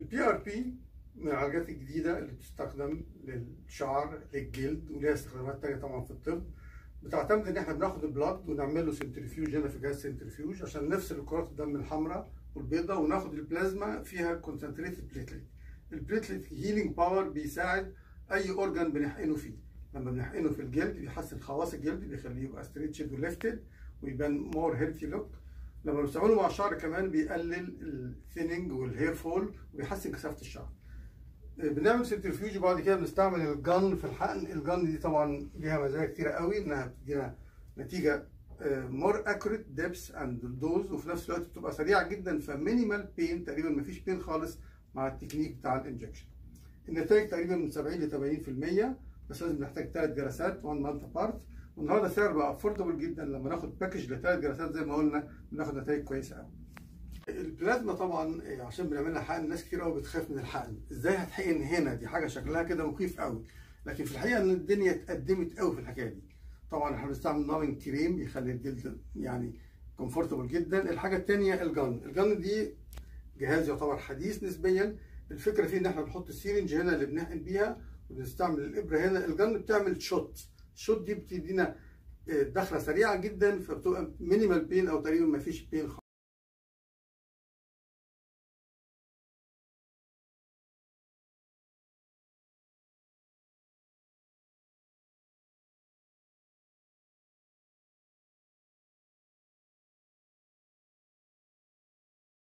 البي ار بي من العلاجات الجديدة اللي بتستخدم للشعر للجلد وليها استخدامات تانية طبعا في الطب بتعتمد ان احنا بناخد البلاد ونعمل له سنترفيوج هنا في جهاز سنترفيوج عشان نفصل كرات الدم الحمراء والبيضاء وناخد البلازما فيها كونسنتريتد بليتلت البليتلت هيلينج باور بيساعد اي اورجان بنحقنه فيه لما بنحقنه في الجلد بيحسن خواص الجلد بيخليه يبقى ستريتشد وليفتد ويبان مور هيلثي لوك لما بنستعمله مع الشعر كمان بيقلل الثيننج والهير فول وبيحسن كثافه الشعر بنعمل سنترفيوج وبعد كده بنستعمل الجن في الحقن الجن دي طبعا ليها مزايا كتيره قوي انها بتدينا نتيجه مور اكوريت ديبس اند دوز وفي نفس الوقت بتبقى سريعه جدا فمينيمال بين تقريبا ما فيش بين خالص مع التكنيك بتاع الانجكشن النتائج تقريبا من 70 ل 80% بس لازم نحتاج ثلاث جلسات 1 مانث ابارت والنهارده السعر بقى افوردبل جدا لما ناخد باكج لثلاث جلسات زي ما قلنا بناخد نتائج كويسه قوي البلازما طبعا عشان بنعمل لها حقن ناس كتير قوي بتخاف من الحقن ازاي هتحقن هنا دي حاجه شكلها كده مخيف قوي لكن في الحقيقه ان الدنيا اتقدمت قوي في الحكايه دي طبعا احنا بنستعمل نارين كريم يخلي الجلد يعني كومفورتبل جدا الحاجه الثانيه الجن الجن دي جهاز يعتبر حديث نسبيا الفكره فيه ان احنا بنحط السيرنج هنا اللي بنحقن بيها وبنستعمل الابره هنا الجن بتعمل شوت الشوت دي بتدينا دخله سريعه جدا فبتبقى مينيمال بين او تقريبا ما فيش بين خالص